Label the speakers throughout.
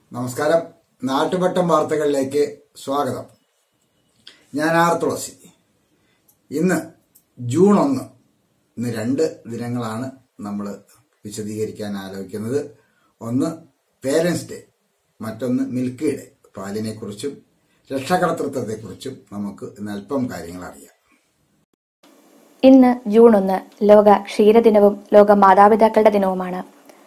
Speaker 1: നമസ്കാരം നാട്ടുപട്ടം വാർത്തകളിലേക്ക് സ്വാഗതം ഞാൻ ആർ തുളസി ഇന്ന് ജൂൺ ഒന്ന് ഇന്ന് രണ്ട് ദിനങ്ങളാണ് നമ്മൾ വിശദീകരിക്കാൻ ആലോചിക്കുന്നത് ഒന്ന് പേരൻസ് ഡേ മറ്റൊന്ന് മിൽക്കി ഡേ പാലിനെ കുറിച്ചും രക്ഷകർത്തൃത്വത്തെക്കുറിച്ചും നമുക്ക് ഇന്ന് അല്പം കാര്യങ്ങൾ അറിയാം
Speaker 2: ഇന്ന് ജൂൺ ഒന്ന് ലോക ക്ഷീരദിനവും ലോക മാതാപിതാക്കളുടെ ദിനവുമാണ്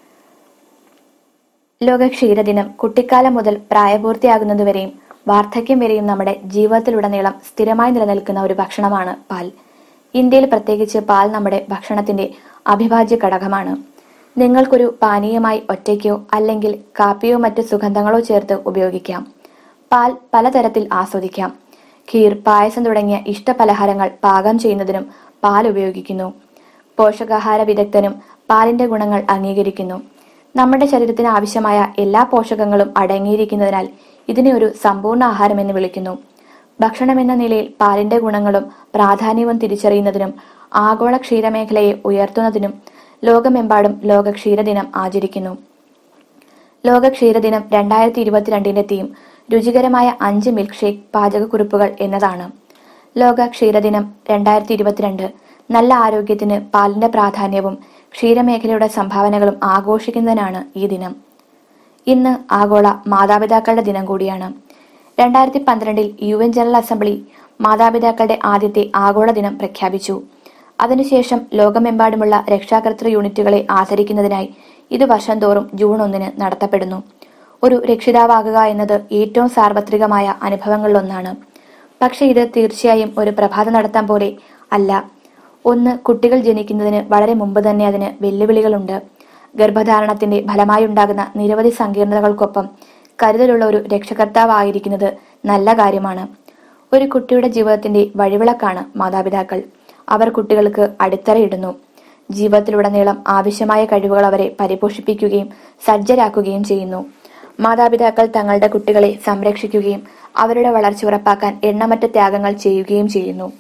Speaker 2: ലോക ക്ഷീരദിനം കുട്ടിക്കാലം മുതൽ പ്രായപൂർത്തിയാകുന്നതുവരെയും വാർദ്ധക്യം വരെയും നമ്മുടെ ജീവിതത്തിലുടനീളം സ്ഥിരമായി നിലനിൽക്കുന്ന ഒരു ഭക്ഷണമാണ് പാൽ ഇന്ത്യയിൽ പ്രത്യേകിച്ച് പാൽ നമ്മുടെ ഭക്ഷണത്തിന്റെ അവിഭാജ്യ ഘടകമാണ് നിങ്ങൾക്കൊരു പാനീയമായി ഒറ്റയ്ക്കോ അല്ലെങ്കിൽ കാപ്പിയോ മറ്റ് സുഗന്ധങ്ങളോ ചേർത്ത് ഉപയോഗിക്കാം പാൽ പലതരത്തിൽ ആസ്വദിക്കാം ഖീർ പായസം തുടങ്ങിയ ഇഷ്ടപലഹാരങ്ങൾ പാകം ചെയ്യുന്നതിനും പാൽ ഉപയോഗിക്കുന്നു പോഷകാഹാര വിദഗ്ധനും പാലിന്റെ ഗുണങ്ങൾ അംഗീകരിക്കുന്നു നമ്മുടെ ശരീരത്തിന് ആവശ്യമായ എല്ലാ പോഷകങ്ങളും അടങ്ങിയിരിക്കുന്നതിനാൽ ഇതിനെ ഒരു സമ്പൂർണ്ണ ആഹാരം എന്ന് വിളിക്കുന്നു ഭക്ഷണം എന്ന നിലയിൽ പാലിന്റെ ഗുണങ്ങളും പ്രാധാന്യവും തിരിച്ചറിയുന്നതിനും ആഗോള ക്ഷീരമേഖലയെ ഉയർത്തുന്നതിനും ലോകമെമ്പാടും ലോക ക്ഷീരദിനം ആചരിക്കുന്നു ലോക ക്ഷീരദിനം രണ്ടായിരത്തി ഇരുപത്തിരണ്ടിന്റെ തീം രുചികരമായ അഞ്ച് മിൽക്ക് ഷേക്ക് പാചകക്കുറിപ്പുകൾ എന്നതാണ് ലോക ക്ഷീരദിനം രണ്ടായിരത്തി ഇരുപത്തിരണ്ട് നല്ല ആരോഗ്യത്തിന് പാലിന്റെ പ്രാധാന്യവും ക്ഷീരമേഖലയുടെ സംഭാവനകളും ആഘോഷിക്കുന്നതിനാണ് ഈ ദിനം ഇന്ന് ആഗോള മാതാപിതാക്കളുടെ ദിനം കൂടിയാണ് രണ്ടായിരത്തി പന്ത്രണ്ടിൽ യു എൻ ജനറൽ അസംബ്ലി മാതാപിതാക്കളുടെ ആദ്യത്തെ ആഗോള ദിനം പ്രഖ്യാപിച്ചു അതിനുശേഷം ലോകമെമ്പാടുമുള്ള രക്ഷാകർതൃ യൂണിറ്റുകളെ ആദരിക്കുന്നതിനായി ഇത് വർഷം തോറും ജൂൺ ഒന്നിന് നടത്തപ്പെടുന്നു ഒരു രക്ഷിതാവാകുക എന്നത് ഏറ്റവും സാർവത്രികമായ അനുഭവങ്ങളിലൊന്നാണ് പക്ഷെ ഇത് തീർച്ചയായും ഒരു പ്രഭാത നടത്താൻ പോലെ അല്ല ഒന്ന് കുട്ടികൾ ജനിക്കുന്നതിന് വളരെ മുമ്പ് തന്നെ അതിന് വെല്ലുവിളികളുണ്ട് ഗർഭധാരണത്തിന്റെ ഫലമായി ഉണ്ടാകുന്ന നിരവധി സങ്കീർണതകൾക്കൊപ്പം കരുതലുള്ള ഒരു രക്ഷകർത്താവായിരിക്കുന്നത് നല്ല കാര്യമാണ് ഒരു കുട്ടിയുടെ ജീവിതത്തിന്റെ വഴിവിളക്കാണ് മാതാപിതാക്കൾ അവർ കുട്ടികൾക്ക് അടിത്തറയിടുന്നു ജീവിതത്തിലുടനീളം ആവശ്യമായ കഴിവുകൾ അവരെ പരിപോഷിപ്പിക്കുകയും സജ്ജരാക്കുകയും ചെയ്യുന്നു മാതാപിതാക്കൾ തങ്ങളുടെ കുട്ടികളെ സംരക്ഷിക്കുകയും അവരുടെ വളർച്ച ഉറപ്പാക്കാൻ എണ്ണമറ്റ ത്യാഗങ്ങൾ ചെയ്യുകയും ചെയ്യുന്നു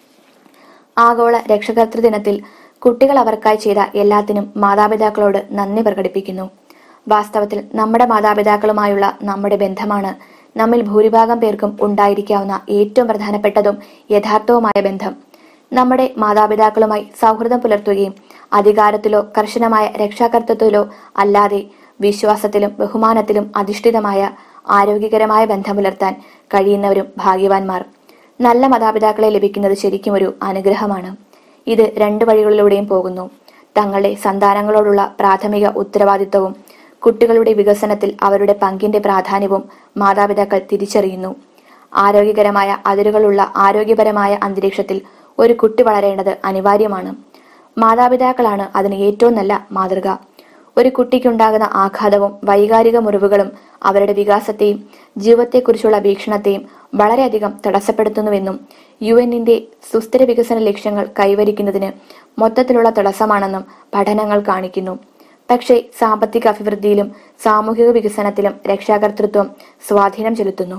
Speaker 2: ആഗോള രക്ഷകർതൃ ദിനത്തിൽ കുട്ടികൾ അവർക്കായി ചെയ്ത എല്ലാത്തിനും മാതാപിതാക്കളോട് നന്ദി പ്രകടിപ്പിക്കുന്നു വാസ്തവത്തിൽ നമ്മുടെ മാതാപിതാക്കളുമായുള്ള നമ്മുടെ ബന്ധമാണ് നമ്മിൽ ഭൂരിഭാഗം പേർക്കും ഉണ്ടായിരിക്കാവുന്ന ഏറ്റവും പ്രധാനപ്പെട്ടതും യഥാർത്ഥവുമായ ബന്ധം നമ്മുടെ മാതാപിതാക്കളുമായി സൗഹൃദം പുലർത്തുകയും അധികാരത്തിലോ കർശനമായ രക്ഷാകർത്തൃത്വത്തിലോ അല്ലാതെ വിശ്വാസത്തിലും ബഹുമാനത്തിലും അധിഷ്ഠിതമായ ആരോഗ്യകരമായ ബന്ധം പുലർത്താൻ കഴിയുന്നവരും ഭാഗ്യവാന്മാർ നല്ല മാതാപിതാക്കളെ ലഭിക്കുന്നത് ശരിക്കും ഒരു അനുഗ്രഹമാണ് ഇത് രണ്ട് വഴികളിലൂടെയും പോകുന്നു തങ്ങളുടെ സന്താനങ്ങളോടുള്ള പ്രാഥമിക ഉത്തരവാദിത്വവും കുട്ടികളുടെ വികസനത്തിൽ അവരുടെ പങ്കിന്റെ പ്രാധാന്യവും മാതാപിതാക്കൾ തിരിച്ചറിയുന്നു ആരോഗ്യകരമായ അതിരുകളുള്ള ആരോഗ്യപരമായ അന്തരീക്ഷത്തിൽ ഒരു കുട്ടി വളരേണ്ടത് അനിവാര്യമാണ് മാതാപിതാക്കളാണ് അതിന് ഏറ്റവും നല്ല മാതൃക ഒരു കുട്ടിക്കുണ്ടാകുന്ന ആഘാതവും വൈകാരിക മുറിവുകളും അവരുടെ വികാസത്തെയും ജീവിതത്തെക്കുറിച്ചുള്ള വീക്ഷണത്തെയും വളരെയധികം തടസ്സപ്പെടുത്തുന്നുവെന്നും യു എന്നിന്റെ സുസ്ഥിര വികസന ലക്ഷ്യങ്ങൾ കൈവരിക്കുന്നതിന് മൊത്തത്തിലുള്ള തടസ്സമാണെന്നും പഠനങ്ങൾ കാണിക്കുന്നു പക്ഷേ സാമ്പത്തിക അഭിവൃദ്ധിയിലും സാമൂഹിക വികസനത്തിലും രക്ഷാകർതൃത്വം സ്വാധീനം ചെലുത്തുന്നു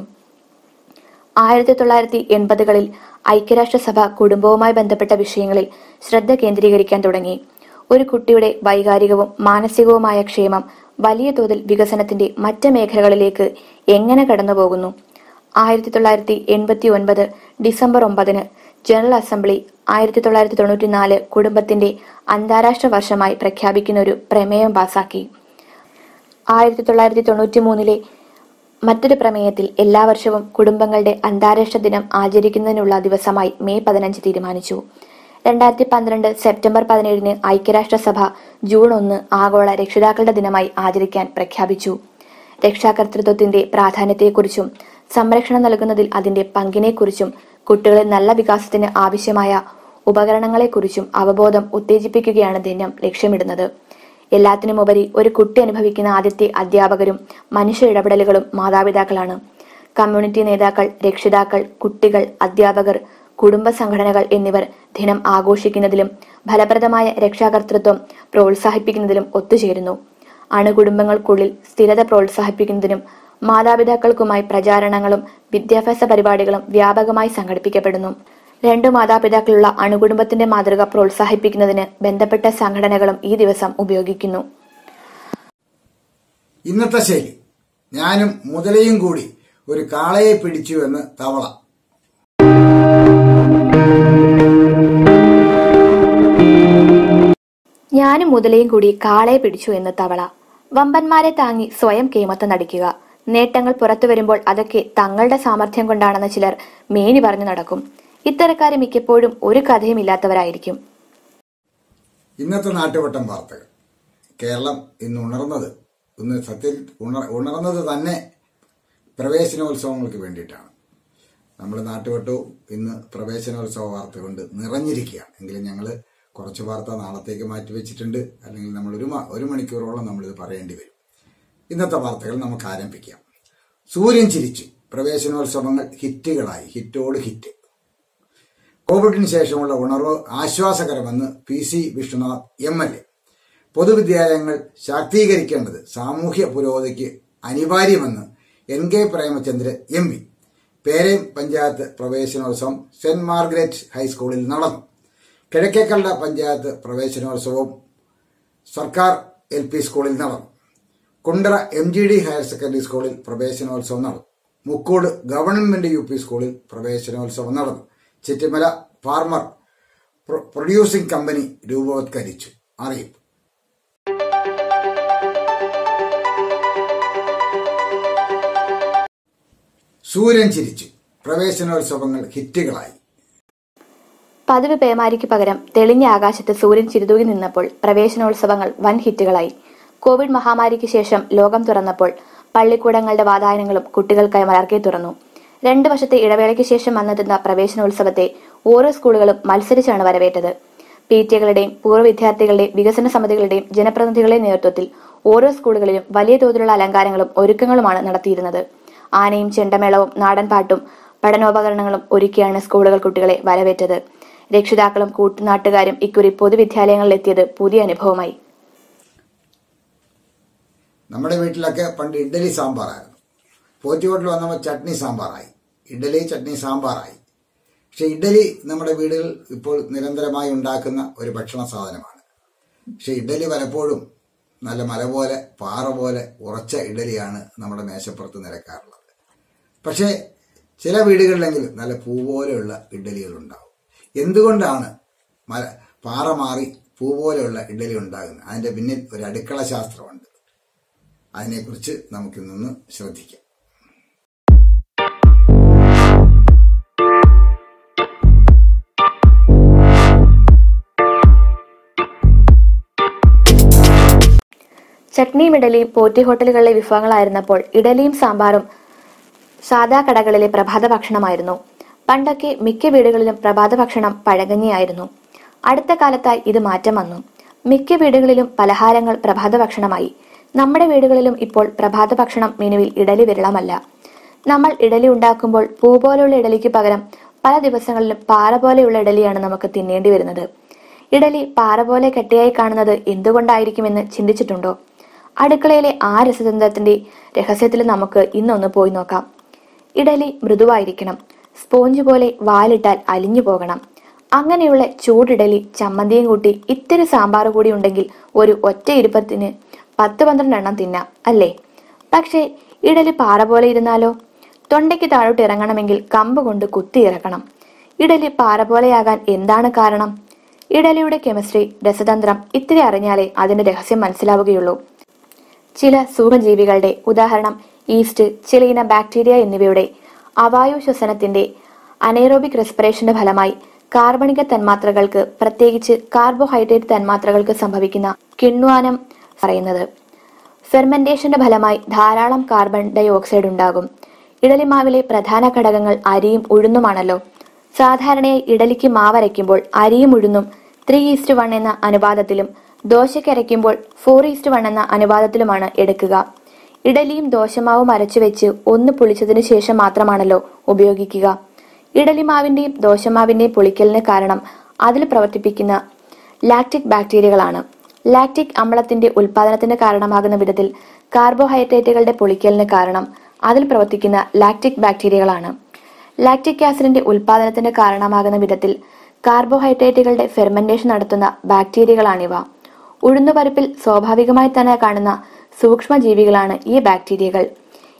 Speaker 2: ആയിരത്തി തൊള്ളായിരത്തി എൺപതുകളിൽ ഐക്യരാഷ്ട്രസഭ കുടുംബവുമായി ബന്ധപ്പെട്ട വിഷയങ്ങളിൽ ശ്രദ്ധ കേന്ദ്രീകരിക്കാൻ തുടങ്ങി ഒരു കുട്ടിയുടെ വൈകാരികവും മാനസികവുമായ ക്ഷേമം വലിയ തോതിൽ വികസനത്തിന്റെ മറ്റ് മേഖലകളിലേക്ക് എങ്ങനെ കടന്നുപോകുന്നു ആയിരത്തി തൊള്ളായിരത്തി എൺപത്തി ഒൻപത് ഡിസംബർ ഒമ്പതിന് ജനറൽ അസംബ്ലി ആയിരത്തി തൊള്ളായിരത്തി തൊണ്ണൂറ്റിനാല് കുടുംബത്തിന്റെ അന്താരാഷ്ട്ര വർഷമായി പ്രഖ്യാപിക്കുന്ന ഒരു പ്രമേയം പാസാക്കി ആയിരത്തി തൊള്ളായിരത്തി തൊണ്ണൂറ്റി മൂന്നിലെ മറ്റൊരു പ്രമേയത്തിൽ എല്ലാ വർഷവും കുടുംബങ്ങളുടെ അന്താരാഷ്ട്ര ദിനം ആചരിക്കുന്നതിനുള്ള ദിവസമായി മെയ് പതിനഞ്ച് തീരുമാനിച്ചു രണ്ടായിരത്തി പന്ത്രണ്ട് സെപ്റ്റംബർ പതിനേഴിന് ഐക്യരാഷ്ട്രസഭ ജൂൺ ഒന്ന് ആഗോള രക്ഷിതാക്കളുടെ ദിനമായി ആചരിക്കാൻ പ്രഖ്യാപിച്ചു രക്ഷാകർതൃത്വത്തിന്റെ പ്രാധാന്യത്തെക്കുറിച്ചും സംരക്ഷണം നൽകുന്നതിൽ അതിന്റെ പങ്കിനെക്കുറിച്ചും കുട്ടികളിൽ നല്ല വികാസത്തിന് ആവശ്യമായ ഉപകരണങ്ങളെക്കുറിച്ചും അവബോധം ഉത്തേജിപ്പിക്കുകയാണ് ദിനം ലക്ഷ്യമിടുന്നത് എല്ലാത്തിനുമുപരി ഒരു കുട്ടി അനുഭവിക്കുന്ന ആദ്യത്തെ അധ്യാപകരും മനുഷ്യ ഇടപെടലുകളും മാതാപിതാക്കളാണ് കമ്മ്യൂണിറ്റി നേതാക്കൾ രക്ഷിതാക്കൾ കുട്ടികൾ അധ്യാപകർ കുടുംബ സംഘടനകൾ എന്നിവർ ദിനം ആഘോഷിക്കുന്നതിലും ഫലപ്രദമായ രക്ഷാകർതൃത്വം പ്രോത്സാഹിപ്പിക്കുന്നതിലും ഒത്തുചേരുന്നു അണുകുടുംബങ്ങൾക്കുള്ളിൽ സ്ഥിരത പ്രോത്സാഹിപ്പിക്കുന്നതിനും മാതാപിതാക്കൾക്കുമായി പ്രചാരണങ്ങളും വിദ്യാഭ്യാസ പരിപാടികളും വ്യാപകമായി സംഘടിപ്പിക്കപ്പെടുന്നു രണ്ടു മാതാപിതാക്കളുള്ള അണുകുടുംബത്തിന്റെ മാതൃക പ്രോത്സാഹിപ്പിക്കുന്നതിന് ബന്ധപ്പെട്ട സംഘടനകളും ഈ ദിവസം ഉപയോഗിക്കുന്നു
Speaker 1: ഇന്നത്തെ ശൈലി ഞാനും മുതലയും കൂടി ഒരു കാളയെ പിടിച്ചു എന്ന് തവള
Speaker 2: ഞാനും മുതലയും കൂടി കാളയെ പിടിച്ചു എന്ന് തവള വമ്പന്മാരെ താങ്ങി സ്വയം കേമത്ത് നടിക്കുക നേട്ടങ്ങൾ പുറത്തു വരുമ്പോൾ അതൊക്കെ തങ്ങളുടെ സാമർഥ്യം കൊണ്ടാണെന്ന് ചിലർ മേനി പറഞ്ഞു നടക്കും ഇത്തരക്കാര് മിക്കപ്പോഴും ഒരു കഥയും ഇല്ലാത്തവരായിരിക്കും
Speaker 1: ഇന്നത്തെ നാട്ടുവട്ടം വാർത്തകൾ കേരളം ഇന്ന് ഉണർന്നത് ഇന്ന് സത്യത്തിൽ ഉണർ ഉണർന്നത് തന്നെ പ്രവേശനോത്സവങ്ങൾക്ക് വേണ്ടിയിട്ടാണ് നമ്മുടെ നാട്ടുവട്ടവും ഇന്ന് പ്രവേശനോത്സവ വാർത്ത കൊണ്ട് നിറഞ്ഞിരിക്കുകയാണ് എങ്കിലും ഞങ്ങൾ കുറച്ച് വാർത്ത നാളത്തേക്ക് മാറ്റിവെച്ചിട്ടുണ്ട് അല്ലെങ്കിൽ നമ്മൾ ഒരു മ- ഒരു മണിക്കൂറോളം നമ്മളിത് പറയേണ്ടി വരും ഇന്നത്തെ വാർത്തകൾ നമുക്ക് ആരംഭിക്കാം സൂര്യൻ ചിരിച്ചു പ്രവേശനോത്സവങ്ങൾ ഹിറ്റുകളായി ഹിറ്റോട് ഹിറ്റ് കോവിഡിന് ശേഷമുള്ള ഉണർവ് ആശ്വാസകരമെന്ന് P C Vishnunath M L A പൊതുവിദ്യാലയങ്ങൾ ശാക്തീകരിക്കേണ്ടത് സാമൂഹ്യ പുരോഗതിക്ക് അനിവാര്യമെന്ന് N K Premachandran M P Perayam panchayat പ്രവേശനോത്സവം സെന്റ് മാർഗ്രറ്റ് ഹൈസ്കൂളിൽ നടന്നു കിഴക്കേക്കണ്ട പഞ്ചായത്ത് പ്രവേശനോത്സവവും സർക്കാർ എൽ പി സ്കൂളിൽ നടന്നു Kundara M G D higher secondary സ്കൂളിൽ പ്രവേശനോത്സവം നടന്നു മുക്കോട് ഗവൺമെന്റ് യു പി സ്കൂളിൽ പ്രവേശനോത്സവം നടന്നു Chittimala farmer pro- producing company രൂപവത്കരിച്ചു അറിയിപ്പ് സൂര്യൻ ചിരിച്ചു പ്രവേശനോത്സവങ്ങൾ ഹിറ്റുകളായി
Speaker 2: പതിവ് പേമാരിക്ക് പകരം തെളിഞ്ഞ ആകാശത്ത് സൂര്യൻ ചിരുതൂകി നിന്നപ്പോൾ പ്രവേശനോത്സവങ്ങൾ വൻ ഹിറ്റുകളായി കോവിഡ് മഹാമാരിക്ക് ശേഷം ലോകം തുറന്നപ്പോൾ പള്ളിക്കൂടങ്ങളുടെ വാതായനങ്ങളും കുട്ടികൾക്കായി മലർക്കെ തുറന്നു രണ്ടു വർഷത്തെ ഇടവേളയ്ക്ക് ശേഷം വന്നെത്തുന്ന പ്രവേശനോത്സവത്തെ ഓരോ സ്കൂളുകളും മത്സരിച്ചാണ് വരവേറ്റത് പി ടി എകളുടെയും പൂർവ്വ വിദ്യാർത്ഥികളുടെയും വികസന സമിതികളുടെയും ജനപ്രതിനിധികളുടെയും നേതൃത്വത്തിൽ ഓരോ സ്കൂളുകളിലും വലിയ തോതിലുള്ള അലങ്കാരങ്ങളും ഒരുക്കങ്ങളുമാണ് നടത്തിയിരുന്നത് ആനയും ചെണ്ടമേളവും നാടൻപാട്ടും പഠനോപകരണങ്ങളും ഒരുക്കിയാണ് സ്കൂളുകൾ കുട്ടികളെ വരവേറ്റത് രക്ഷിതാക്കളും കൂട്ടുനാട്ടുകാരും ഇക്കുറി പൊതുവിദ്യാലയങ്ങളിലെത്തിയത് പുതിയ അനുഭവമായി
Speaker 1: നമ്മുടെ വീട്ടിലൊക്കെ പണ്ട് ഇഡ്ഡലി സാമ്പാറായിരുന്നു പോറ്റിക്കോട്ടിൽ വന്നപ്പോൾ ചട്നി സാമ്പാറായി ഇഡ്ഡലി ചട്നി സാമ്പാറായി പക്ഷെ ഇഡ്ഡലി നമ്മുടെ വീടുകൾ ഇപ്പോൾ നിരന്തരമായി ഉണ്ടാക്കുന്ന ഒരു ഭക്ഷണ സാധനമാണ് പക്ഷെ ഇഡ്ഡലി പലപ്പോഴും നല്ല മല പോലെ പാറ പോലെ ഉറച്ച ഇഡ്ഡലിയാണ് നമ്മുടെ മേശപ്പുറത്ത് നിരക്കാറുള്ളത് പക്ഷേ ചില വീടുകളിലെങ്കിലും നല്ല പൂ പോലെയുള്ള ഇഡ്ഡലികൾ ഉണ്ടാവും എന്തുകൊണ്ടാണ് മല പാറ മാറി പൂ പോലെയുള്ള ഇഡ്ഡലി ഉണ്ടാകുന്നത് അതിന്റെ പിന്നിൽ ഒരു അടുക്കള ശാസ്ത്രമുണ്ട് അതിനെക്കുറിച്ച് നമുക്കിന്നൊന്ന് ശ്രദ്ധിക്കാം
Speaker 2: ചട്നിയും ഇഡലിയും പോറ്റി ഹോട്ടലുകളിലെ വിഭവങ്ങളായിരുന്നപ്പോൾ ഇഡലിയും സാമ്പാറും സാധാ കടകളിലെ പ്രഭാത ഭക്ഷണമായിരുന്നു പണ്ടൊക്കെ മിക്ക വീടുകളിലും പ്രഭാത ഭക്ഷണം പഴകഞ്ഞിയായിരുന്നു അടുത്ത കാലത്തായി ഇത് മാറ്റം വന്നു മിക്ക വീടുകളിലും പലഹാരങ്ങൾ പ്രഭാത ഭക്ഷണമായി നമ്മുടെ വീടുകളിലും ഇപ്പോൾ പ്രഭാത ഭക്ഷണം മെനുവിൽ ഇഡലി വിരളമല്ല നമ്മൾ ഇഡലി ഉണ്ടാക്കുമ്പോൾ പൂ പോലെയുള്ള ഇഡലിക്ക് പകരം പല ദിവസങ്ങളിലും പാറ പോലെയുള്ള ഇഡലിയാണ് നമുക്ക് തിന്നേണ്ടി വരുന്നത് ഇഡലി പാറ പോലെ കെട്ടിയായി കാണുന്നത് എന്തുകൊണ്ടായിരിക്കുമെന്ന് ചിന്തിച്ചിട്ടുണ്ടോ അടുക്കളയിലെ ആ രസതന്ത്രത്തിന്റെ രഹസ്യത്തിൽ നമുക്ക് ഇന്നൊന്ന് പോയി നോക്കാം ഇഡലി മൃദുവായിരിക്കണം സ്പോഞ്ച് പോലെ വാലിട്ടാൽ അലിഞ്ഞു പോകണം അങ്ങനെയുള്ള ചൂടിഡലി ചമ്മന്തിയും കൂട്ടി ഇത്തിരി സാമ്പാർ കൂടി ഉണ്ടെങ്കിൽ ഒരു ഒറ്റ ഇരുപ്പത്തിന് പത്ത് പന്ത്രണ്ട് എണ്ണം തിന്നാം അല്ലേ പക്ഷേ ഇഡലി പാറ പോലെ ഇരുന്നാലോ തൊണ്ടയ്ക്ക് താഴോട്ട് ഇറങ്ങണമെങ്കിൽ കമ്പ് കൊണ്ട് കുത്തി ഇറക്കണം ഇഡലി പാറ പോലെയാകാൻ എന്താണ് കാരണം ഇഡലിയുടെ കെമിസ്ട്രി രസതന്ത്രം ഇത്തിരി അറിഞ്ഞാലേ അതിന്റെ രഹസ്യം മനസ്സിലാവുകയുള്ളൂ ചില സൂക്ഷ്മജീവികളുടെ ഉദാഹരണം ഈസ്റ്റ് ചില ഇന ബാക്ടീരിയ എന്നിവയുടെ അവായു ശ്വസനത്തിന്റെ അനേറോബിക് റെസ്പിറേഷന്റെ ഫലമായി കാർബണിക തന്മാത്രകൾക്ക് പ്രത്യേകിച്ച് കാർബോഹൈഡ്രേറ്റ് തന്മാത്രകൾക്ക് സംഭവിക്കുന്ന കിണ്വാനം പറയുന്നത് ഫെർമെന്റേഷന്റെ ഫലമായി ധാരാളം കാർബൺ ഡൈ ഓക്സൈഡ് ഉണ്ടാകും ഇഡലിമാവിലെ പ്രധാന ഘടകങ്ങൾ അരിയും ഉഴുന്നുമാണല്ലോ സാധാരണയായി ഇഡലിക്ക് മാവരയ്ക്കുമ്പോൾ അരിയും ഉഴുന്നും ത്രീ ഈസ്റ്റ് വൺ എന്ന അനുപാതത്തിലും ദോശയ്ക്ക് അരയ്ക്കുമ്പോൾ ഫോർ ഈസ്റ്റ് വൺ എന്ന അനുപാതത്തിലുമാണ് എടുക്കുക ഇഡലിയും ദോശമാവും അരച്ചു വെച്ച് ഒന്ന് പുളിച്ചതിനു ശേഷം മാത്രമാണല്ലോ ഉപയോഗിക്കുക ഇഡലിമാവിന്റെയും ദോശമാവിന്റെയും പുളിക്കലിന് കാരണം അതിൽ പ്രവർത്തിപ്പിക്കുന്ന ലാക്റ്റിക് ബാക്ടീരിയകളാണ് ലാക്റ്റിക് അമ്ലത്തിന്റെ ഉൽപാദനത്തിന് കാരണമാകുന്ന വിധത്തിൽ കാർബോഹൈഡ്രേറ്റുകളുടെ പൊളിക്കലിന് കാരണം അതിൽ പ്രവർത്തിക്കുന്ന ലാക്റ്റിക് ബാക്ടീരിയകളാണ് ലാക്റ്റിക് ആസിഡിന്റെ ഉൽപാദനത്തിന് കാരണമാകുന്ന വിധത്തിൽ കാർബോഹൈഡ്രേറ്റുകളുടെ ഫെർമെന്റേഷൻ നടത്തുന്ന ബാക്ടീരിയകളാണിവ ഉഴുന്നുപരിപ്പിൽ സ്വാഭാവികമായി തന്നെ കാണുന്ന സൂക്ഷ്മജീവികളാണ് ഈ ബാക്ടീരിയകൾ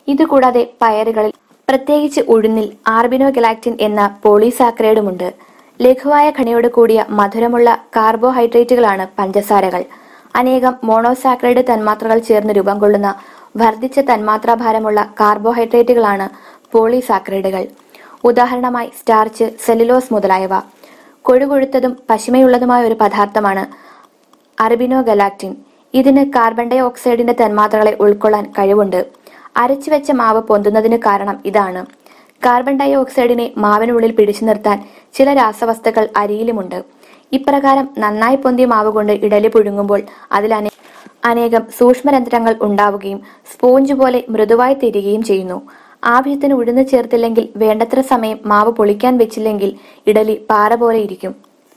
Speaker 2: ഇതുകൂടാതെ പയറുകളിൽ പ്രത്യേകിച്ച് ഉഴുന്നിൽ ആർബിനോഗലാക്റ്റിൻ എന്ന പോളിസാക്രൈഡുമുണ്ട് ലഘുവായ ഖനിയോട് കൂടിയ മധുരമുള്ള കാർബോഹൈഡ്രേറ്റുകളാണ് പഞ്ചസാരകൾ അനേകം മോണോസാക്രൈഡ് തന്മാത്രകൾ ചേർന്ന് രൂപം കൊള്ളുന്ന വർദ്ധിച്ച തന്മാത്രാഭാരമുള്ള കാർബോഹൈഡ്രേറ്റുകളാണ് പോളിസാക്രൈഡുകൾ ഉദാഹരണമായി സ്റ്റാർച്ച് സെല്ലുലോസ് മുതലായവ കൊഴുകൊഴുത്തതും പശിമയുള്ളതുമായ ഒരു പദാർത്ഥമാണ് അർബിനോഗലാക്റ്റിൻ ഇതിന് കാർബൺ ഡൈ ഓക്സൈഡിന്റെ തന്മാത്രകളെ ഉൾക്കൊള്ളാൻ കഴിവുണ്ട് അരച്ചു വെച്ച മാവ് പൊന്തുന്നതിന് കാരണം ഇതാണ് കാർബൺ ഡൈ ഓക്സൈഡിനെ മാവിനുള്ളിൽ പിടിച്ചു നിർത്താൻ ചില രാസവസ്തുക്കൾ അരിയിലുമുണ്ട് ഇപ്രകാരം നന്നായി പൊന്തിയ മാവ് കൊണ്ട് ഇഡലി പുഴുങ്ങുമ്പോൾ അതിൽ അനേ അനേകം സൂക്ഷ്മരന്ധ്രങ്ങൾ ഉണ്ടാവുകയും സ്പോഞ്ച് പോലെ മൃദുവായി തീരുകയും ചെയ്യുന്നു ആവശ്യത്തിന് ഉഴുന്ന് ചേർത്തില്ലെങ്കിൽ വേണ്ടത്ര സമയം മാവ് പൊളിക്കാൻ വെച്ചില്ലെങ്കിൽ ഇഡലി പാറ പോലെ ഇരിക്കും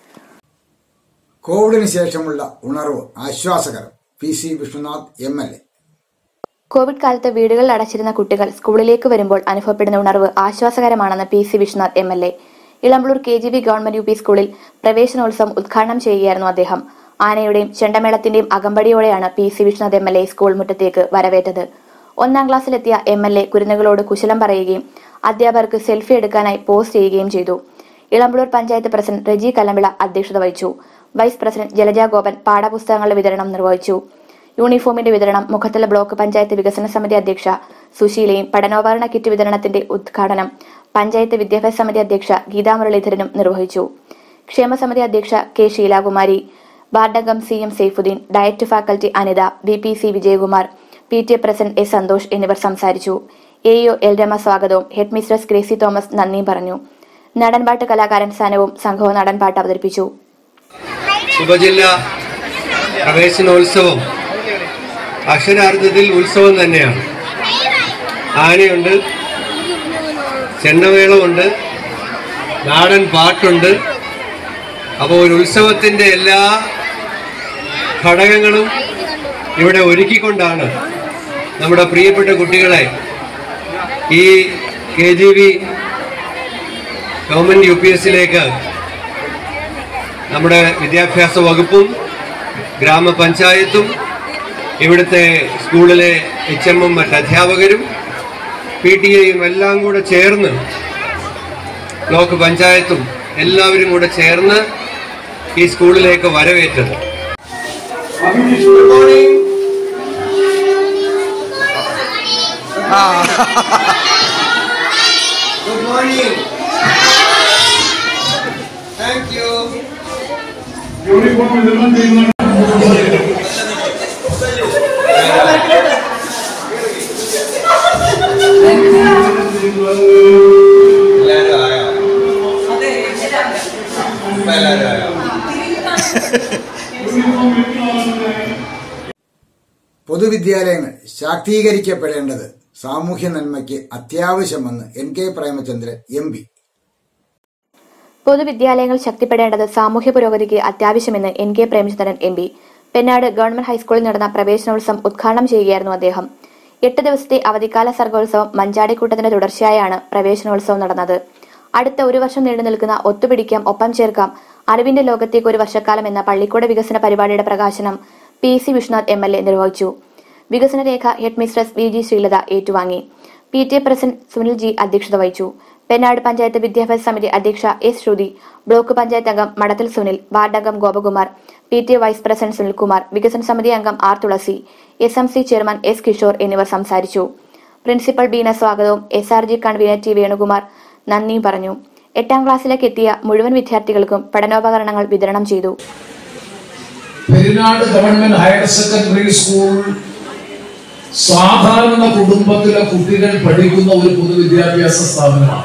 Speaker 1: കോവിഡിന് ശേഷമുള്ള ഉണർവ് ആശ്വാസകരം P C Vishwanath M L A
Speaker 2: Covid കാലത്ത് വീടുകളിൽ അടച്ചിരുന്ന കുട്ടികൾ സ്കൂളിലേക്ക് വരുമ്പോൾ അനുഭവപ്പെടുന്ന ഉണർവ് ആശ്വാസകരമാണെന്ന് P C Vishwanath M L A Elampalloor K G V government U P സ്കൂളിൽ പ്രവേശനോത്സവം ഉദ്ഘാടനം ചെയ്യുകയായിരുന്നു അദ്ദേഹം ആനയുടെയും ചെണ്ടമേളത്തിന്റെയും അകമ്പടിയോടെയാണ് P C Vishwanath M L A school മുറ്റത്തേക്ക് വരവേറ്റത് ഒന്നാം ക്ലാസ്സിലെത്തിയ എം എൽ എ കുരുന്നുകളോട് കുശലം പറയുകയും അധ്യാപകർക്ക് സെൽഫി എടുക്കാനായി പോസ്റ്റ് ചെയ്യുകയും ചെയ്തു ഇളമ്പളൂർ പഞ്ചായത്ത് പ്രസിഡന്റ് റെജി കല്ലമ്പിള അധ്യക്ഷത വഹിച്ചു വൈസ് പ്രസിഡന്റ് ജലജ ഗോപൻ പാഠപുസ്തകങ്ങളുടെ വിതരണം നിർവഹിച്ചു യൂണിഫോമിന്റെ വിതരണം മുഖത്തല ബ്ലോക്ക് പഞ്ചായത്ത് വികസന സമിതി അധ്യക്ഷ സുശീലയും പഠനോപകരണ കിറ്റ് വിതരണത്തിന്റെ ഉദ്ഘാടനം പഞ്ചായത്ത് വിദ്യാഭ്യാസ സമിതി അധ്യക്ഷ ഗീതാ മുരളീധരനും നിർവഹിച്ചു ക്ഷേമസമിതി അധ്യക്ഷ കെ ഷീലാകുമാരി ബാർഡംഗം C M Saifuddin diet faculty Anitha B P C Vijayakumar P T A president S Santhosh എന്നിവർ സംസാരിച്ചു എ ഇഒ എൽ രമ സ്വാഗതവും ഹെഡ് മിസ്ട്രസ് ഗ്രേസി തോമസ് നന്ദിയും പറഞ്ഞു നടൻപാട്ട് കലാകാരൻ സനവും സംഘവും നടൻപാട്ട് അവതരിപ്പിച്ചു
Speaker 3: ഉപജില്ലാ പ്രവേശനോത്സവം അക്ഷരാർത്ഥത്തിൽ ഉത്സവം തന്നെയാണ് ആനയുണ്ട് ചെണ്ടമേളമുണ്ട് നാടൻ പാട്ടുണ്ട് അപ്പോൾ ഒരു ഉത്സവത്തിൻ്റെ എല്ലാ ഘടകങ്ങളും ഇവിടെ ഒരുക്കിക്കൊണ്ടാണ് നമ്മുടെ പ്രിയപ്പെട്ട കുട്ടികളെ ഈ K G V government U P എസിലേക്ക് നമ്മുടെ വിദ്യാഭ്യാസ വകുപ്പും ഗ്രാമപഞ്ചായത്തും ഇവിടുത്തെ സ്കൂളിലെ എച്ച് എമ്മും മറ്റ് അധ്യാപകരും പി ടി എയും എല്ലാം കൂടെ ചേർന്ന് ബ്ലോക്ക് പഞ്ചായത്തും എല്ലാവരും കൂടെ ചേർന്ന് ഈ സ്കൂളിലേക്ക് വരവേറ്റത് good morning good morning thank you
Speaker 4: uniform വിതരണം ചെയ്യുന്ന
Speaker 3: എല്ലാവരും ആയോ ഇപ്പൊ എല്ലാവരും ആയോ
Speaker 1: പൊതുവിദ്യാലയങ്ങൾ ശാക്തീകരിക്കപ്പെടേണ്ടത് സാമൂഹ്യ നന്മയ്ക്ക് അത്യാവശ്യമെന്ന് N K Premachandran M P
Speaker 2: പൊതുവിദ്യാലയങ്ങൾ ശക്തിപ്പെടേണ്ടത് സാമൂഹ്യ പുരോഗതിക്ക് അത്യാവശ്യമെന്ന് N K Premachandran M P Pennad government ഹൈസ്കൂളിൽ നടന്ന പ്രവേശനോത്സവം ഉദ്ഘാടനം ചെയ്യുകയായിരുന്നു അദ്ദേഹം എട്ട് ദിവസത്തെ അവധിക്കാല സർഗോത്സവം മഞ്ചാടിക്കൂട്ടത്തിന്റെ തുടർച്ചയായാണ് പ്രവേശനോത്സവം നടന്നത് അടുത്ത ഒരു വർഷം നീണ്ടു നിൽക്കുന്ന ഒത്തുപിടിക്കാം ഒപ്പം ചേർക്കാം അറിവിന്റെ ലോകത്തേക്ക് ഒരു വർഷക്കാലം എന്ന പള്ളിക്കൂട വികസന പരിപാടിയുടെ പ്രകാശനം P C Vishwanath M L A നിർവഹിച്ചു വികസന രേഖ head mistress V G Sreelatha ഏറ്റുവാങ്ങി P T A president Sunil G അധ്യക്ഷത വഹിച്ചു പെന്നാട് പഞ്ചായത്ത് വിദ്യാഭ്യാസ സമിതി അധ്യക്ഷ എസ് ശ്രുതി ബ്ലോക്ക് പഞ്ചായത്ത് അംഗം മടത്തിൽ സുനിൽ വാർഡ് അംഗം Gopakumar P T A vice president Sunilkumar വികസന സമിതി അംഗം R Thulasi S M C chairman S Kishore എന്നിവർ സംസാരിച്ചു പ്രിൻസിപ്പൽ ബീന സ്വാഗതവും S R G convener T Venukumar നന്ദിയും പറഞ്ഞു എട്ടാം ക്ലാസ്സിലേക്ക് എത്തിയ മുഴുവൻ വിദ്യാർത്ഥികൾക്കും പഠനോപകരണങ്ങൾ വിതരണം ചെയ്തു
Speaker 4: Perinad government higher secondary school സാധാരണ കുടുംബത്തിലെ കുട്ടികൾ പഠിക്കുന്ന ഒരു പൊതുവിദ്യാഭ്യാസ സ്ഥാപനമാണ്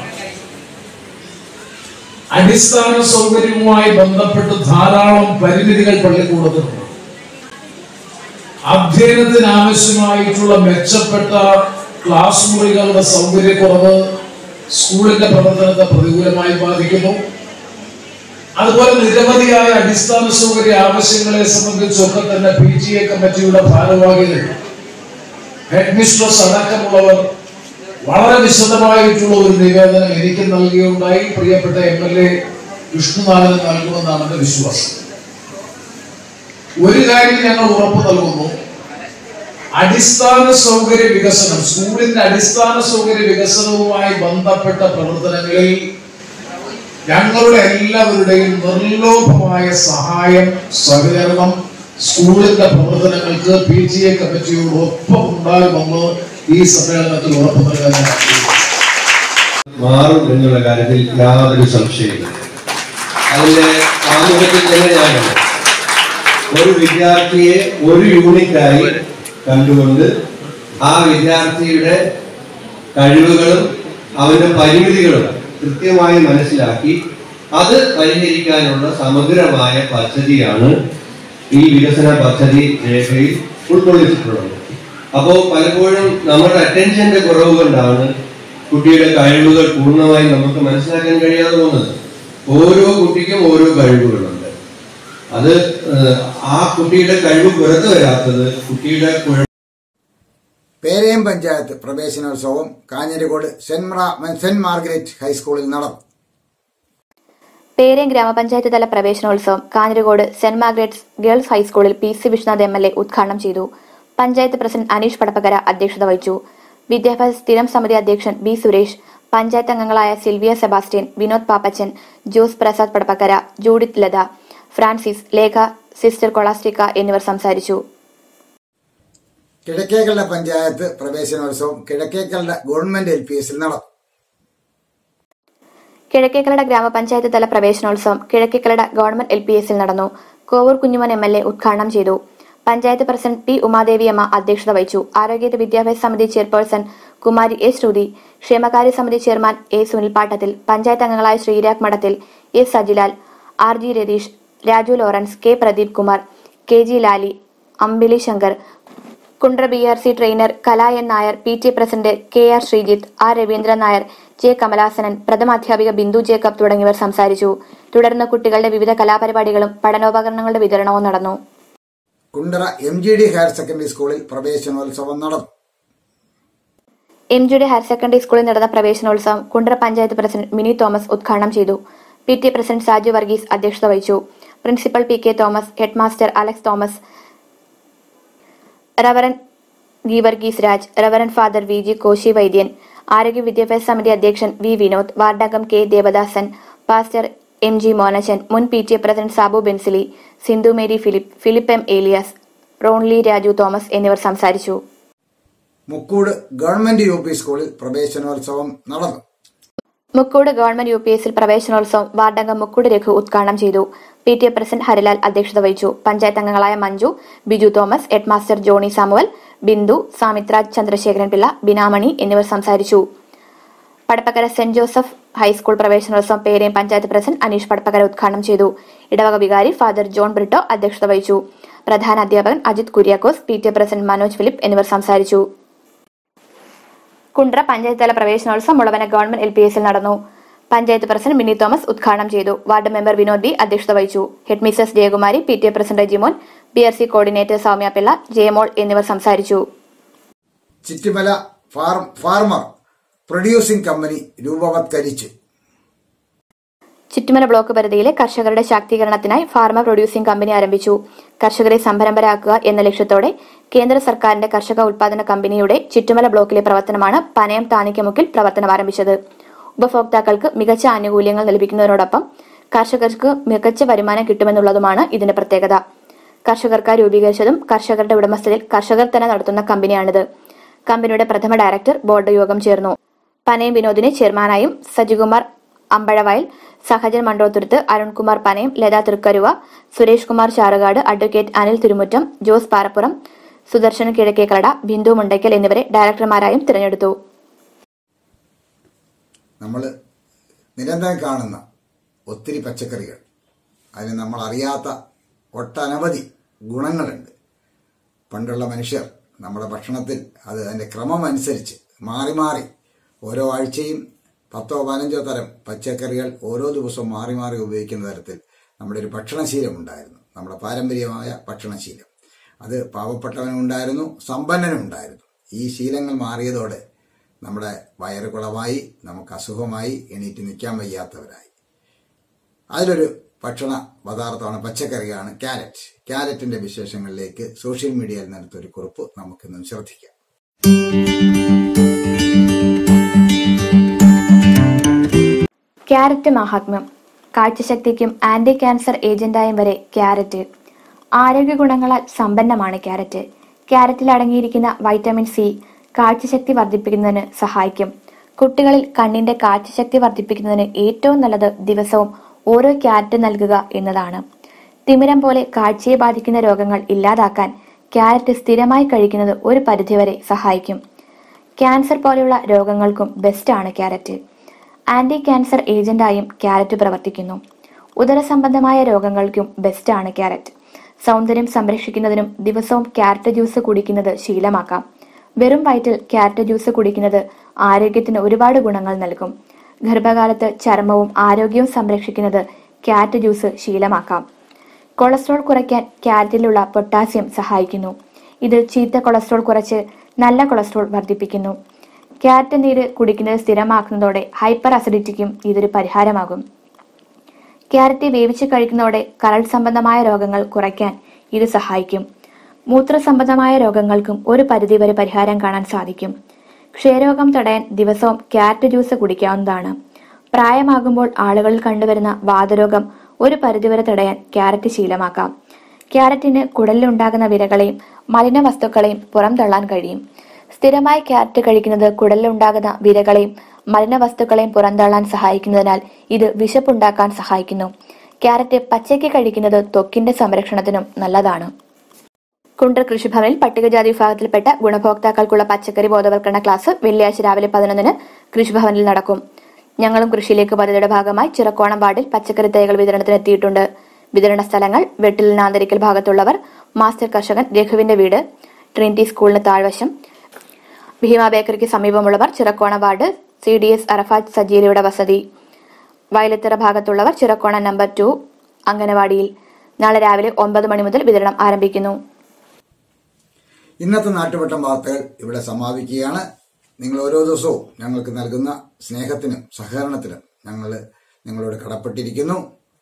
Speaker 4: അടിസ്ഥാന സൗകര്യവുമായി ബന്ധപ്പെട്ട് ധാരാളം പരിമിതികൾ പള്ളിക്കൂടത്തിനുണ്ട് അധ്യയനത്തിന് ആവശ്യമായിട്ടുള്ള മെച്ചപ്പെട്ട ക്ലാസ് മുറികളുടെ സൗകര്യക്കുറവ് സ്കൂളിന്റെ പ്രവർത്തനത്തെ പ്രതികൂലമായി ബാധിക്കുന്നു അതുപോലെ നിരവധിയായ അടിസ്ഥാന സൗകര്യ ആവശ്യങ്ങളെ സംബന്ധിച്ചൊക്കെ തന്നെ പി ടി എ കമ്മിറ്റിയുടെ ഭാരവാഹികൾ ഹെഡ് മിസ്ട്രസ് അടക്കമുള്ളവർ വളരെ വിശദമായിട്ടുള്ള ഒരു നിവേദനം എനിക്ക് നൽകുകയുണ്ടായി പ്രിയപ്പെട്ട എം എൽ എ വിഷ്ണുനാഥന് നൽകുമെന്നാണ് എന്റെ വിശ്വാസം ഒരു കാര്യം ഞങ്ങൾ ഉറപ്പു നൽകുന്നു അടിസ്ഥാന സൗകര്യ വികസനം സ്കൂളിന്റെ അടിസ്ഥാന സൗകര്യ വികസനവുമായി ബന്ധപ്പെട്ട പ്രവർത്തനങ്ങളിൽ ഞങ്ങളുടെ എല്ലാവരുടെയും നിർലോഭമായ സഹായം സഹകരണം സ്കൂളിന്റെ പ്രവർത്തനങ്ങൾക്ക് പി ടി എ കമ്മിറ്റിയോട് ഒപ്പം ഉണ്ടാകുമെന്ന് ഈ സമ്മേളനത്തിൽ ഉറപ്പു നൽകാൻ ഞാൻ ആഗ്രഹിക്കുന്നു.
Speaker 3: മാറും എന്നുള്ള കാര്യത്തിൽ യാതൊരു സംശയമില്ല അതിന്റെ ആമുഖത്തിൽ തന്നെ ഞാൻ കണ്ടു. ഒരു വിദ്യാർത്ഥിയെ ഒരു യൂണിറ്റായി കണ്ടുകൊണ്ട് ആ വിദ്യാർത്ഥിയുടെ കഴിവുകളും അവന്റെ പരിമിതികളും കൃത്യമായി മനസ്സിലാക്കി അത് പരിഹരിക്കാനുള്ള സമഗ്രമായ പദ്ധതിയാണ് ഈ വികസന പദ്ധതി രേഖയിൽ ഉൾക്കൊള്ളിച്ചിട്ടുള്ളത് അപ്പോൾ പലപ്പോഴും നമ്മുടെ അറ്റൻഷന്റെ കുറവ് കൊണ്ടാണ് കുട്ടിയുടെ കഴിവുകൾ പൂർണ്ണമായി നമുക്ക് മനസ്സിലാക്കാൻ കഴിയാതെ പോകുന്നത് ഓരോ കുട്ടിക്കും ഓരോ കഴിവുകളുണ്ട് അത് ഏഹ്, ആ കുട്ടിയുടെ കഴിവ് പുറത്തു വരാത്തത് കുട്ടിയുടെ കുഴ-
Speaker 1: പേരയം പഞ്ചായത്ത് പ്രവേശനോത്സവം കാഞ്ഞിരക്കോട് സെന്റ് മാ- സെന്റ് മാർഗരറ്റ് ഹൈസ്കൂളിൽ നടന്നു
Speaker 2: പേരയം ഗ്രാമപഞ്ചായത്ത് തല പ്രവേശനോത്സവം കാഞ്ഞിരകോട് സെന്റ് മാർഗ്രറ്റ്സ് ഗേൾസ് ഹൈസ്കൂളിൽ P C Vishwanath M L A ഉദ്ഘാടനം ചെയ്തു പഞ്ചായത്ത് പ്രസിഡന്റ് അനീഷ് പടപ്പകര അധ്യക്ഷത വഹിച്ചു വിദ്യാഭ്യാസ സ്ഥിരം സമിതി അധ്യക്ഷൻ ബി സുരേഷ് പഞ്ചായത്ത് അംഗങ്ങളായ Silvia Sebastian Vinod Pappachan Jose Prasad Padappakkara Judith Latha Francis Lekha sister Colastica എന്നിവർ സംസാരിച്ചു
Speaker 1: കിഴക്കേക്കല്ല പഞ്ചായത്ത് പ്രവേശനോത്സവം കിഴക്കേക്കല്ല ഗവൺമെന്റ് എൽ പി എസിൽ നടന്നു
Speaker 2: കിഴക്കേക്കലട ഗ്രാമപഞ്ചായത്ത് തല പ്രവേശനോത്സവം കിഴക്കേക്കലട ഗവൺമെന്റ് എൽ പി എസിൽ നടന്നു Kovoor Kunjumon M L A ഉദ്ഘാടനം ചെയ്തു പഞ്ചായത്ത് പ്രസിഡന്റ് പി ഉമാദേവിയമ്മ അധ്യക്ഷത വഹിച്ചു ആരോഗ്യ വിദ്യാഭ്യാസ സമിതി ചെയർപേഴ്സൺ കുമാരി എ ശ്രുതി ക്ഷേമകാര്യ സമിതി ചെയർമാൻ എ സുനിൽ പാട്ടത്തിൽ പഞ്ചായത്ത് അംഗങ്ങളായ Sreerag Madathil S Sajilal R G Ratheesh Raju Lawrence K Pradeep Kumar K G Lali Ambili Shankar Kundara B R C trainer Kala N Nair P T president K R Sreejith R Raveendran Nair J Kamalasanan പ്രഥമാധ്യാപിക ബിന്ദു ജേക്കബ് തുടങ്ങിയവർ സംസാരിച്ചു തുടർന്ന് കുട്ടികളുടെ വിവിധ കലാപരിപാടികളും പഠനോപകരണങ്ങളുടെ വിതരണവും നടന്നു
Speaker 1: Kundara M G D higher secondary സ്കൂളിൽ പ്രവേശനോത്സവം നടന്നു
Speaker 2: M G D higher secondary സ്കൂളിൽ നടന്ന പ്രവേശനോത്സവം കുണ്ട്ര പഞ്ചായത്ത് പ്രസിഡന്റ് മിനി തോമസ് ഉദ്ഘാടനം ചെയ്തു P T president Saju Varghese അധ്യക്ഷത വഹിച്ചു principal P K Thomas headmaster Alex Thomas reverend Geevarghese Raj reverend father V G Koshy Vaidyan ആരോഗ്യ വിദ്യാഭ്യാസ സമിതി അധ്യക്ഷൻ വി വിനോദ് വാർഡംഗം K Devadasan pastor M G Monachan മുൻ P T A president Sabu ബെൻസിലി Sindhu Mary Philip Philip M Elias റോൺലി രാജു തോമസ് എന്നിവർ സംസാരിച്ചു
Speaker 1: മുക്കൂട് ഗവൺമെന്റ് യു പി സ്കൂളിൽ പ്രവേശനോത്സവം നടന്നു
Speaker 2: മുക്കൂട് ഗവൺമെന്റ് യു പി എസിൽ പ്രവേശനോത്സവം വാർഡംഗം മുക്കൂട് രഘു ഉദ്ഘാടനം ചെയ്തു P T A president Harilal അധ്യക്ഷത വഹിച്ചു പഞ്ചായത്ത് അംഗങ്ങളായ Manju Biju Thomas headmaster Johnny Samuel Bindu Samithra Chandrasekharan Pillai Beenamani എന്നിവർ സംസാരിച്ചു പടപ്പക്കര സെന്റ് ജോസഫ് ഹൈസ്കൂൾ പ്രവേശനോത്സവം പേരെയും പഞ്ചായത്ത് പ്രസിഡന്റ് അനീഷ് പടപ്പക്കര ഉദ്ഘാടനം ചെയ്തു ഇടവക വികാരി ഫാദർ ജോൺ ബ്രിട്ടോ അധ്യക്ഷത വഹിച്ചു പ്രധാന അധ്യാപകൻ Ajith Kuriakose P T A president Manoj Philip എന്നിവർ സംസാരിച്ചു കുണ്ട്ര പഞ്ചായത്ത് തല പ്രവേശനോത്സവം മുളവന ഗവൺമെന്റ് എൽ പി എസിൽ നടന്നു പഞ്ചായത്ത് പ്രസിഡന്റ് മിനി തോമസ് ഉദ്ഘാടനം ചെയ്തു വാർഡ് മെമ്പർ വിനോദ് ബി അധ്യക്ഷത വഹിച്ചു head Mrs Jayakumari P T A president Jimon B R C coordinator Soumya Pillai Jayamol എന്നിവർ സംസാരിച്ചു
Speaker 1: Chittimala farm farmer producing company രൂപവത്കരിച്ചു
Speaker 2: ചുറ്റുമല ബ്ലോക്ക് പരിധിയിലെ കർഷകരുടെ ശാക്തീകരണത്തിനായി ഫാർമർ പ്രൊഡ്യൂസിംഗ് കമ്പനി ആരംഭിച്ചു കർഷകരെ സംരംഭരാക്കുക എന്ന ലക്ഷ്യത്തോടെ കേന്ദ്ര സർക്കാരിന്റെ കർഷക ഉൽപാദന കമ്പനിയുടെ ചുറ്റുമല ബ്ലോക്കിലെ പ്രവർത്തനമാണ് പനയം താനിക്കമുക്കിൽ പ്രവർത്തനം ആരംഭിച്ചത് ഉപഭോക്താക്കൾക്ക് മികച്ച ആനുകൂല്യങ്ങൾ ലഭിക്കുന്നതിനോടൊപ്പം കർഷകർക്ക് മികച്ച വരുമാനം കിട്ടുമെന്നുള്ളതുമാണ് ഇതിന്റെ പ്രത്യേകത കർഷകർക്കായി രൂപീകരിച്ചതും കർഷകരുടെ ഉടമസ്ഥതയിൽ കർഷകർ തന്നെ നടത്തുന്ന കമ്പനിയാണിത് കമ്പനിയുടെ പ്രഥമ ഡയറക്ടർ ബോർഡ് യോഗം ചേർന്നു പനയം വിനോദിനെ ചെയർമാനായും സജികുമാർ അമ്പഴവയൽ സഹജൻ മണ്ടോത്തുരുത്ത് അരുൺകുമാർ പനയം ലത തൃക്കരുവ സുരേഷ് കുമാർ ചാറുകാട് അഡ്വക്കേറ്റ് അനിൽ തിരുമുറ്റം ജോസ് പാറപ്പുറം സുദർശൻ കിഴക്കേക്കട ബിന്ദു മുണ്ടയ്ക്കൽ എന്നിവരെ ഡയറക്ടർമാരായും തിരഞ്ഞെടുത്തു
Speaker 1: നമ്മൾ നിരന്തരം കാണുന്ന ഒത്തിരി പച്ചക്കറികൾ അതിന് നമ്മൾ അറിയാത്ത ഒട്ടനവധി ഗുണങ്ങളുണ്ട് പണ്ടുള്ള മനുഷ്യർ നമ്മുടെ ഭക്ഷണത്തിൽ അത് അതിൻ്റെ ക്രമം അനുസരിച്ച് മാറി മാറി ഓരോ ആഴ്ചയും പത്തോ പതിനഞ്ചോ തരം പച്ചക്കറികൾ ഓരോ ദിവസവും മാറി മാറി ഉപയോഗിക്കുന്ന തരത്തിൽ നമ്മുടെ ഒരു ഭക്ഷണശീലം ഉണ്ടായിരുന്നു നമ്മുടെ പാരമ്പര്യമായ ഭക്ഷണശീലം അത് പാവപ്പെട്ടവനും ഉണ്ടായിരുന്നു സമ്പന്നനും ഉണ്ടായിരുന്നു ഈ ശീലങ്ങൾ മാറിയതോടെ നമ്മുടെ വയറ് കുളമായി നമുക്ക് അസുഖമായി എണീറ്റ് നിൽക്കാൻ വയ്യാത്തവരായി അതിലൊരു ഭക്ഷണ പദാർത്ഥമാണ് പച്ചക്കറിയാണ് ക്യാരറ്റ് ക്യാരറ്റിന്റെ വിശേഷങ്ങളിലേക്ക് സോഷ്യൽ മീഡിയയിൽ നിന്നെടുത്തൊരു കുറിപ്പ് നമുക്കിന്ന് ശ്രദ്ധിക്കാം
Speaker 2: ക്യാരറ്റ് മഹാത്മ്യം കാഴ്ചശക്തിക്കും ആന്റി ക്യാൻസർ ഏജന്റായും വരെ ക്യാരറ്റ് ആരോഗ്യ ഗുണങ്ങളാൽ സമ്പന്നമാണ് ക്യാരറ്റ് ക്യാരറ്റിൽ അടങ്ങിയിരിക്കുന്ന വൈറ്റമിൻ സി കാഴ്ചശക്തി വർദ്ധിപ്പിക്കുന്നതിന് സഹായിക്കും കുട്ടികളിൽ കണ്ണിന്റെ കാഴ്ചശക്തി വർദ്ധിപ്പിക്കുന്നതിന് ഏറ്റവും നല്ലത് ദിവസവും ഓരോ ക്യാരറ്റ് നൽകുക എന്നതാണ് തിമിരം പോലെ കാഴ്ചയെ ബാധിക്കുന്ന രോഗങ്ങൾ ഇല്ലാതാക്കാൻ ക്യാരറ്റ് സ്ഥിരമായി കഴിക്കുന്നത് ഒരു പരിധിവരെ സഹായിക്കും ക്യാൻസർ പോലെയുള്ള രോഗങ്ങൾക്കും ബെസ്റ്റാണ് ക്യാരറ്റ് ആന്റി ക്യാൻസർ ഏജന്റായും ക്യാരറ്റ് പ്രവർത്തിക്കുന്നു ഉദര സംബന്ധമായ രോഗങ്ങൾക്കും ബെസ്റ്റാണ് ക്യാരറ്റ് സൗന്ദര്യം സംരക്ഷിക്കുന്നതിനും ദിവസവും ക്യാരറ്റ് ജ്യൂസ് കുടിക്കുന്നത് ശീലമാക്കാം വെറും വയറ്റിൽ ക്യാരറ്റ് ജ്യൂസ് കുടിക്കുന്നത് ആരോഗ്യത്തിന് ഒരുപാട് ഗുണങ്ങൾ നൽകും ഗർഭകാലത്ത് ചർമ്മവും ആരോഗ്യവും സംരക്ഷിക്കുന്നത് ക്യാരറ്റ് ജ്യൂസ് ശീലമാക്കാം കൊളസ്ട്രോൾ കുറയ്ക്കാൻ ക്യാരറ്റിലുള്ള പൊട്ടാസ്യം സഹായിക്കുന്നു ഇത് ചീത്ത കൊളസ്ട്രോൾ കുറച്ച് നല്ല കൊളസ്ട്രോൾ വർദ്ധിപ്പിക്കുന്നു ക്യാരറ്റ് നീര് കുടിക്കുന്നത് സ്ഥിരമാക്കുന്നതോടെ ഹൈപ്പർ അസിഡിറ്റിക്കും ഇതൊരു പരിഹാരമാകും ക്യാരറ്റ് വേവിച്ച് കഴിക്കുന്നതോടെ കരൾ സംബന്ധമായ രോഗങ്ങൾ കുറയ്ക്കാൻ ഇത് സഹായിക്കും മൂത്ര സംബന്ധമായ രോഗങ്ങൾക്കും ഒരു പരിധിവരെ പരിഹാരം കാണാൻ സാധിക്കും ക്ഷയരോഗം തടയാൻ ദിവസവും ക്യാരറ്റ് ജ്യൂസ് കുടിക്കാവുന്നതാണ് പ്രായമാകുമ്പോൾ ആളുകളിൽ കണ്ടുവരുന്ന വാതരോഗം ഒരു പരിധിവരെ തടയാൻ ക്യാരറ്റ് ശീലമാക്കാം ക്യാരറ്റിന് കുടലിലുണ്ടാകുന്ന വിരകളെയും മലിന വസ്തുക്കളെയും പുറംതള്ളാൻ കഴിയും സ്ഥിരമായി ക്യാരറ്റ് കഴിക്കുന്നത് കുടലിലുണ്ടാകുന്ന വിരകളെയും മലിന വസ്തുക്കളെയും പുറന്തള്ളാൻ സഹായിക്കുന്നതിനാൽ ഇത് വിശപ്പുണ്ടാക്കാൻ സഹായിക്കുന്നു ക്യാരറ്റ് പച്ചയ്ക്ക് കഴിക്കുന്നത് ത്വക്കിന്റെ സംരക്ഷണത്തിനും നല്ലതാണ് കുണ്ടർ കൃഷിഭവനിൽ പട്ടികജാതി വിഭാഗത്തിൽപ്പെട്ട ഗുണഭോക്താക്കൾക്കുള്ള പച്ചക്കറി ബോധവൽക്കരണ ക്ലാസ് വെള്ളിയാഴ്ച രാവിലെ പതിനൊന്നിന് കൃഷിഭവനിൽ നടക്കും ഞങ്ങളും കൃഷിയിലേക്ക് പദ്ധതിയുടെ ഭാഗമായി ചിറക്കോണം വാർഡിൽ പച്ചക്കറി തൈകൾ വിതരണത്തിന് എത്തിയിട്ടുണ്ട് വിതരണ സ്ഥലങ്ങൾ വെട്ടിൽ നാന്തരിക്കൽ ഭാഗത്തുള്ളവർ മാസ്റ്റർ കർഷകൻ രഘുവിന്റെ വീട് ട്രിനിറ്റി സ്കൂളിന് താഴ്വശം ഭീമ ബേക്കറിക്ക് സമീപമുള്ളവർ Chirakkona ward C D S Arafat സജീലയുടെ വസതി വയലത്തറ ഭാഗത്തുള്ളവർ ചിറക്കോണ നമ്പർ ടു അംഗനവാടിയിൽ നാളെ രാവിലെ ഒമ്പത് മണി മുതൽ വിതരണം ആരംഭിക്കുന്നു
Speaker 1: ഇന്നത്തെ നാട്ടുവട്ടം വാർത്തകൾ ഇവിടെ സമാപിക്കുകയാണ് നിങ്ങൾ ഓരോ ദിവസവും ഞങ്ങൾക്ക് നൽകുന്ന സ്നേഹത്തിനും സഹകരണത്തിനും ഞങ്ങൾ നിങ്ങളോട് കടപ്പെട്ടിരിക്കുന്നു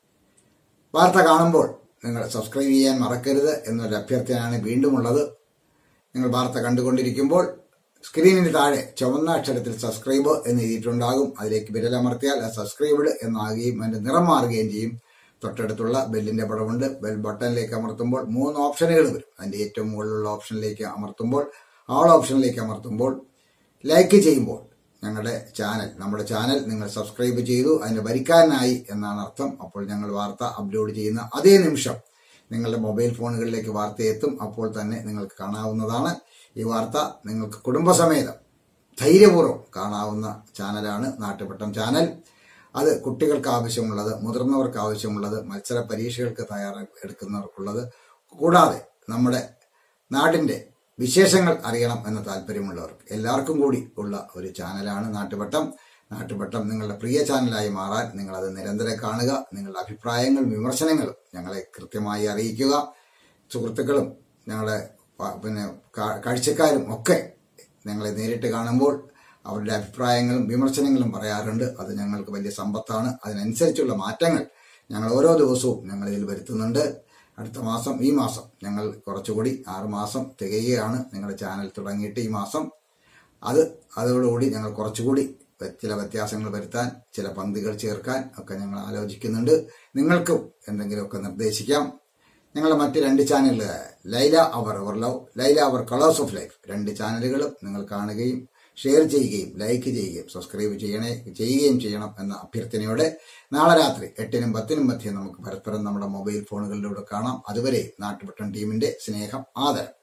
Speaker 1: വാർത്ത കാണുമ്പോൾ നിങ്ങൾ സബ്സ്ക്രൈബ് ചെയ്യാൻ മറക്കരുത് എന്നൊരു അഭ്യർത്ഥനയാണ് വീണ്ടുമുള്ളത് നിങ്ങൾ വാർത്ത കണ്ടുകൊണ്ടിരിക്കുമ്പോൾ സ്ക്രീനിന് താഴെ ചുവന്ന അക്ഷരത്തിൽ സബ്സ്ക്രൈബ് എന്ന് എഴുതിയിട്ടുണ്ടാകും അതിലേക്ക് വിരലമർത്തിയാൽ അത് സബ്സ്ക്രൈബ്ഡ് എന്നാകുകയും അതിന്റെ നിറം മാറുകയും ചെയ്യും തൊട്ടടുത്തുള്ള ബെല്ലിന്റെ പടമുണ്ട് ബെൽ ബട്ടണിലേക്ക് അമർത്തുമ്പോൾ മൂന്ന് ഓപ്ഷനുകൾ വരും അതിന്റെ ഏറ്റവും മുകളിലുള്ള ഓപ്ഷനിലേക്ക് അമർത്തുമ്പോൾ ആൾ ഓപ്ഷനിലേക്ക് അമർത്തുമ്പോൾ ലൈക്ക് ചെയ്യുമ്പോൾ ഞങ്ങളുടെ ചാനൽ നമ്മുടെ ചാനൽ നിങ്ങൾ സബ്സ്ക്രൈബ് ചെയ്തു അതിന്റെ വരിക്കാരനായി എന്നാണ് അർത്ഥം അപ്പോൾ ഞങ്ങൾ വാർത്ത അപ്ലോഡ് ചെയ്യുന്ന അതേ നിമിഷം നിങ്ങളുടെ മൊബൈൽ ഫോണുകളിലേക്ക് വാർത്ത എത്തും അപ്പോൾ തന്നെ നിങ്ങൾക്ക് കാണാവുന്നതാണ് ഈ വാർത്ത നിങ്ങൾക്ക് കുടുംബസമേതം ധൈര്യപൂർവ്വം കാണാവുന്ന ചാനലാണ് നാട്ടുപട്ടം ചാനൽ അത് കുട്ടികൾക്ക് ആവശ്യമുള്ളത് മുതിർന്നവർക്ക് ആവശ്യമുള്ളത് മത്സര പരീക്ഷകൾക്ക് തയ്യാറെടുക്കുന്നവർക്കുള്ളത് കൂടാതെ നമ്മുടെ നാടിന്റെ വിശേഷങ്ങൾ അറിയണം എന്ന താല്പര്യമുള്ളവർക്ക് എല്ലാവർക്കും കൂടി ഉള്ള ഒരു ചാനലാണ് നാട്ടുപട്ടം നാട്ടുപട്ടം നിങ്ങളുടെ പ്രിയ ചാനലായി മാറാൻ നിങ്ങൾ അത് നിരന്തരം കാണുക നിങ്ങളുടെ അഭിപ്രായങ്ങളും വിമർശനങ്ങളും ഞങ്ങളെ കൃത്യമായി അറിയിക്കുക സുഹൃത്തുക്കളും ഞങ്ങളുടെ പ- പിന്നെ കാ- കാഴ്ചക്കാരും ഒക്കെ ഞങ്ങളെ നേരിട്ട് കാണുമ്പോൾ അവരുടെ അഭിപ്രായങ്ങളും വിമർശനങ്ങളും പറയാറുണ്ട് അത് ഞങ്ങൾക്ക് വലിയ സമ്പത്താണ് അതിനനുസരിച്ചുള്ള മാറ്റങ്ങൾ ഞങ്ങൾ ഓരോ ദിവസവും ഞങ്ങൾ ഇതിൽ വരുത്തുന്നുണ്ട് അടുത്ത മാസം ഈ മാസം ഞങ്ങൾ കുറച്ചുകൂടി ആറ് മാസം തികയുകയാണ് നിങ്ങളുടെ ചാനൽ തുടങ്ങിയിട്ട് ഈ മാസം അത് അതോടുകൂടി ഞങ്ങൾ കുറച്ചുകൂടി വ്യ- ചില വ്യത്യാസങ്ങൾ വരുത്താൻ ചില പന്തികൾ ചേർക്കാൻ ഒക്കെ ഞങ്ങൾ ആലോചിക്കുന്നുണ്ട് നിങ്ങൾക്കും എന്തെങ്കിലുമൊക്കെ നിർദ്ദേശിക്കാം ഞങ്ങളുടെ മറ്റ് രണ്ട് ചാനലുകൾ ലൈല അവർ അവർ ലവ് ലൈല അവർ കളേഴ്സ് ഓഫ് ലൈഫ് രണ്ട് ചാനലുകളും നിങ്ങൾ കാണുകയും ഷെയർ ചെയ്യുകയും ലൈക്ക് ചെയ്യുകയും സബ്സ്ക്രൈബ് ചെയ്യണേ ചെയ്യുകയും ചെയ്യണം എന്ന അഭ്യർത്ഥനയോടെ നാളെ രാത്രി എട്ടിനും പത്തിനും മധ്യേ നമുക്ക് പരസ്പരം നമ്മുടെ മൊബൈൽ ഫോണുകളിലൂടെ കാണാം അതുവരെ നാട്ടുപട്ടം ടീമിന്റെ സ്നേഹം ആദരം